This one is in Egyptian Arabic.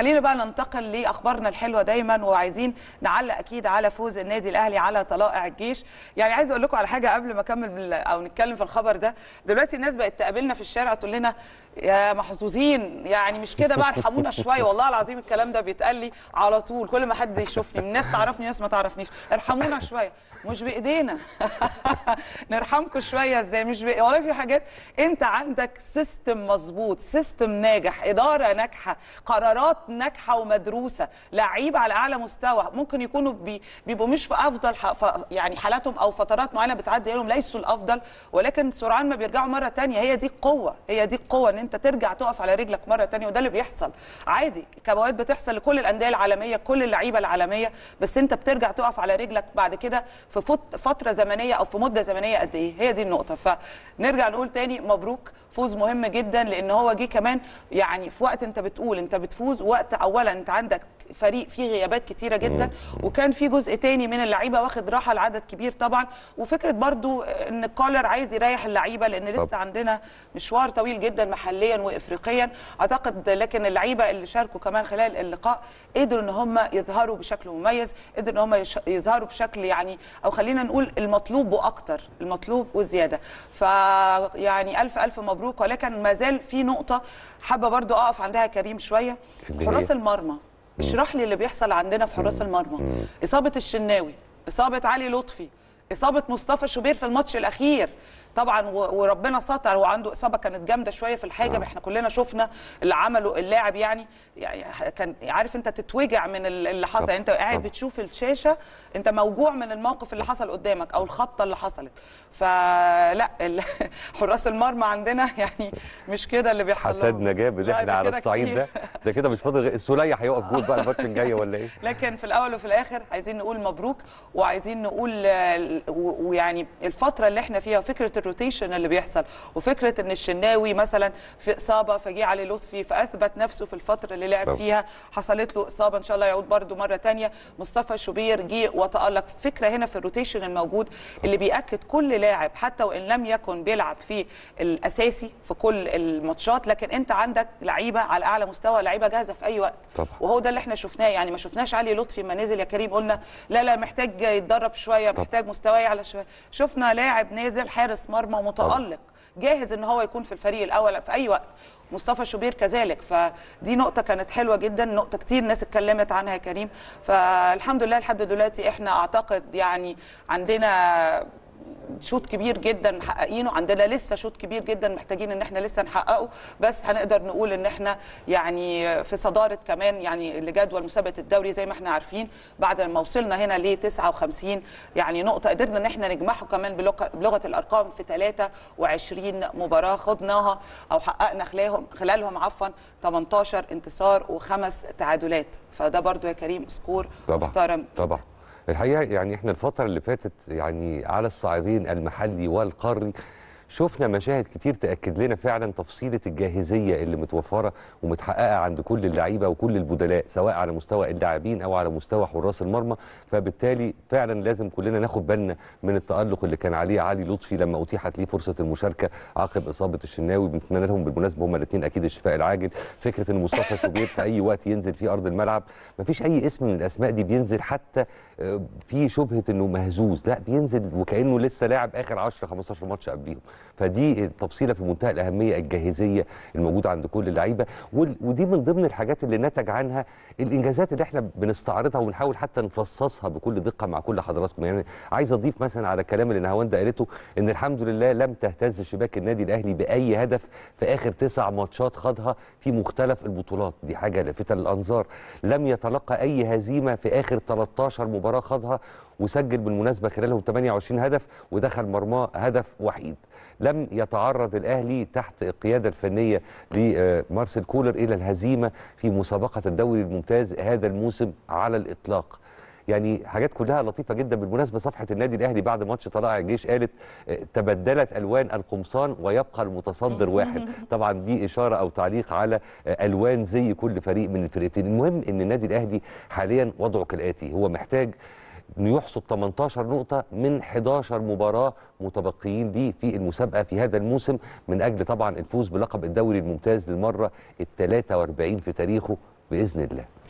خلينا بقى ننتقل لاخبارنا الحلوه دايما وعايزين نعلق اكيد على فوز النادي الاهلي على طلائع الجيش يعني عايز اقول لكم على حاجه قبل ما اكمل بال- او نتكلم في الخبر ده دلوقتي الناس بقت تقابلنا في الشارع تقول لنا يا محظوظين يعني مش كده بقى ارحمونا شويه والله العظيم الكلام ده بيتقال لي على طول كل ما حد يشوفني من ناس تعرفني ناس ما تعرفنيش ارحمونا شويه مش بايدينا نرحمكم شويه ازاي مش بإ... والله في حاجات انت عندك سيستم مظبوط سيستم ناجح اداره ناجحه قرارات ناجحه ومدروسه لعيبه على اعلى مستوى ممكن يكونوا بي... بيبقوا مش في افضل ح... ف... يعني حالاتهم او فترات معينه بتعدي عليهم ليسوا الافضل ولكن سرعان ما بيرجعوا مره تانية هي دي القوه هي دي القوه ان انت ترجع تقف على رجلك مره تانية وده اللي بيحصل عادي كبوات بتحصل لكل الانديه العالميه كل اللعيبه العالميه بس انت بترجع تقف على رجلك بعد كده في فت... فتره زمنيه او في مده زمنيه قد ايه هي دي النقطه فنرجع نقول تاني مبروك فوز مهم جدا لان هو جه كمان يعني في وقت انت بتقول انت بتفوز وقت اولا انت عندك فريق فيه غيابات كتيره جدا وكان في جزء تاني من اللعيبه واخد راحه لعدد كبير طبعا وفكره برضو ان كولر عايز يريح اللعيبه لان لسه طبعا. عندنا مشوار طويل جدا محليا وافريقيا اعتقد لكن اللعيبه اللي شاركوا كمان خلال اللقاء قدروا ان هم يظهروا بشكل مميز قدروا ان هم يش- يظهروا بشكل يعني او خلينا نقول المطلوب واكتر المطلوب وزياده فيعني الف الف مبروك ولكن ما زال في نقطه حابه برضو اقف عندها كريم شويه اللي هي؟ حراس المرمى اشرح لي اللي بيحصل عندنا في حراس المرمى اصابه الشناوي اصابه علي لطفي اصابه مصطفى شوبير في الماتش الاخير طبعا و- وربنا ستر وعنده اصابه كانت جامده شويه في الحاجب احنا كلنا شفنا اللي عمله اللاعب يعني يعني كان عارف انت تتوجع من ال- اللي حصل طب- يعني انت قاعد طب. بتشوف الشاشه انت موجوع من الموقف اللي حصل قدامك او الخبطه اللي حصلت فلا ال- حراس المرمى عندنا يعني مش كده اللي بيحصل لهم. حسدنا جامد لا، احنا ده على كده الصعيد كتير. ده ده كده مش فاضل غير السوليه هيقف جول بقى الماتش الجاي ولا ايه؟ لكن في الاول وفي الاخر عايزين نقول مبروك وعايزين نقول آه، و- ويعني الفتره اللي احنا فيها فكره الروتيشن اللي بيحصل وفكره ان الشناوي مثلا في اصابه فجي علي لطفي فاثبت نفسه في الفتره اللي لعب طبعا. فيها حصلت له اصابه ان شاء الله يعود برده مره تانية مصطفى شوبير جه وتالق فكره هنا في الروتيشن الموجود اللي بياكد كل لاعب حتى وان لم يكن بيلعب في الاساسي في كل الماتشات لكن انت عندك لعيبه على اعلى مستوى لعيبه جاهزه في اي وقت طبعا. وهو ده اللي احنا شفناه يعني ما شفناش علي لطفي ما نزل يا كريم قلنا لا لا محتاج يتدرب شويه طبعا. محتاج مستواه يعلى شويه شفنا لاعب نازل حارس مرمى متالق جاهز ان هو يكون في الفريق الاول في اي وقت مصطفى شوبير كذلك فدي نقطة كانت حلوة جدا نقطة كتير ناس اتكلمت عنها يا كريم فالحمد لله لحد دلوقتي احنا اعتقد يعني عندنا شوط كبير جدا محققينه عندنا لسه شوط كبير جدا محتاجين ان احنا لسه نحققه بس هنقدر نقول ان احنا يعني في صداره كمان يعني لجدول مسابقه الدوري زي ما احنا عارفين بعد ما وصلنا هنا ل 59 يعني نقطه قدرنا ان احنا نجمعه كمان بلغه بلغه الارقام في 23 مباراه خضناها او حققنا خلالهم خلالهم عفوا 18 انتصار وخمس تعادلات فده برضو يا كريم سكور طبعا محترم طبعا الحقيقه يعني احنا الفتره اللي فاتت يعني على الصعيدين المحلي والقاري شفنا مشاهد كتير تاكد لنا فعلا تفصيله الجاهزيه اللي متوفره ومتحققه عند كل اللعيبه وكل البدلاء سواء على مستوى اللاعبين او على مستوى حراس المرمى فبالتالي فعلا لازم كلنا ناخد بالنا من التالق اللي كان عليه علي لطفي لما اتيحت ليه فرصه المشاركه عقب اصابه الشناوي بنتمنى لهم بالمناسبه هما الاثنين اكيد الشفاء العاجل فكره ان مصطفى شوبير في اي وقت ينزل في ارض الملعب مفيش اي اسم من الاسماء دي بينزل حتى آه، في شبهه انه مهزوز لا بينزل وكانه لسه لاعب اخر 10 15 ماتش قبليهم فدي تفصيله في منتهى الاهميه الجاهزيه الموجوده عند كل اللعيبه وال- ودي من ضمن الحاجات اللي نتج عنها الانجازات اللي احنا بنستعرضها ونحاول حتى نفصصها بكل دقه مع كل حضراتكم يعني عايز اضيف مثلا على الكلام اللي نهاوند قالته ان الحمد لله لم تهتز شباك النادي الاهلي باي هدف في اخر تسع ماتشات خاضها في مختلف البطولات دي حاجه لافته للانظار لم يتلقى اي هزيمه في اخر 13 مباراه خاضها وسجل بالمناسبه خلالهم 28 هدف ودخل مرماه هدف وحيد لم يتعرض الاهلي تحت القياده الفنيه لمارسيل كولر الى الهزيمه في مسابقه الدوري الممتاز هذا الموسم على الاطلاق يعني حاجات كلها لطيفه جدا بالمناسبه صفحه النادي الاهلي بعد ماتش طلائع الجيش قالت آه، تبدلت الوان القمصان ويبقى المتصدر واحد طبعا دي اشاره او تعليق على آه، الوان زي كل فريق من الفرقتين المهم ان النادي الاهلي حاليا وضعه كالاتي هو محتاج انه يحصد 18 نقطة من 11 مباراة متبقيين ليه في المسابقة في هذا الموسم من أجل طبعا الفوز بلقب الدوري الممتاز للمرة ال 43 في تاريخه باذن الله